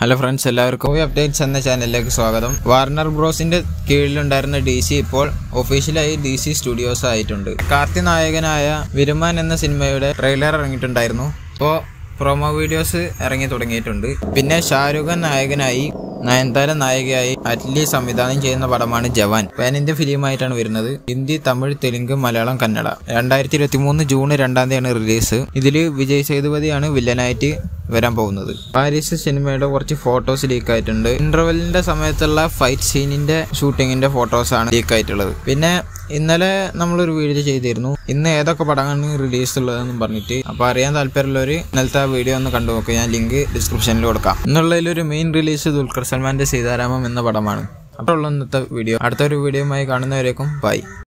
hello friends എല്ലാവർക്കും movie updates എന്ന ചാനലിലേക്ക് സ്വാഗതം വാർണർ ബ്രോസിന്റെ കീഴിലുണ്ടായിരുന്ന ഡി സി ഇപ്പോൾ ഒഫീഷ്യലായി ഡി സി സ്റ്റുഡിയോസ് ആയിട്ടുണ്ട് കാർത്തി നായകനായ വിരുമാൻ എന്ന സിനിമയുടെ ട്രെയിലർ ഇറങ്ങിയിട്ടുണ്ടായിരുന്നു ഇപ്പോൾ പ്രൊമോ വീഡിയോസ് ഇറങ്ങി തുടങ്ങിയിട്ടുണ്ട് പിന്നെ ഷാരൂഖ് ഖാൻ നായകനായി നയൻതാര നായികയായി അറ്റ്ലി സംവിധാനം ചെയ്യുന്ന പടമാണ് ജവാൻ പാൻ ഇന്ത്യ ഫിലിമായിട്ടാണ് വരുന്നത് ഹിന്ദി തമിഴ് തെലുങ്ക് മലയാളം കന്നഡ രണ്ടായിരത്തി ഇരുപത്തി മൂന്ന് ജൂൺ രണ്ടാം തീയതിയാണ് റിലീസ് ഇതിൽ വിജയ് സേതുപതിയാണ് വില്ലനായിട്ട് വരാൻ പോകുന്നത് പാരീസ് സിനിമയുടെ കുറച്ച് ഫോട്ടോസ് ലീക്ക് ആയിട്ടുണ്ട് ഇന്റർവെല്ലിന്റെ സമയത്തുള്ള ഫൈറ്റ് സീനിന്റെ ഷൂട്ടിങ്ങിന്റെ ഫോട്ടോസ് ആണ് ലീക്ക് ആയിട്ടുള്ളത് പിന്നെ ഇന്നലെ നമ്മളൊരു വീഡിയോ ചെയ്തിരുന്നു ഇന്ന് ഏതൊക്കെ പടങ്ങളാണ് റിലീസ് ഉള്ളതെന്നും പറഞ്ഞിട്ട് അപ്പോൾ അറിയാൻ താല്പര്യമുള്ളവർ ഇന്നലത്തെ ആ വീഡിയോ ഒന്ന് കണ്ടു നോക്കുക ഞാൻ ലിങ്ക് ഡിസ്ക്രിപ്ഷനിൽ കൊടുക്കാം ഇന്നുള്ളതിലൊരു മെയിൻ റിലീസ് ദുൽഖർ സൽമാന്റെ സീതാരാമം എന്ന പടമാണ് അപ്പോൾ ഉള്ള ഇന്നത്തെ വീഡിയോ അടുത്തൊരു വീഡിയോയുമായി കാണുന്നവരേക്കും ബൈ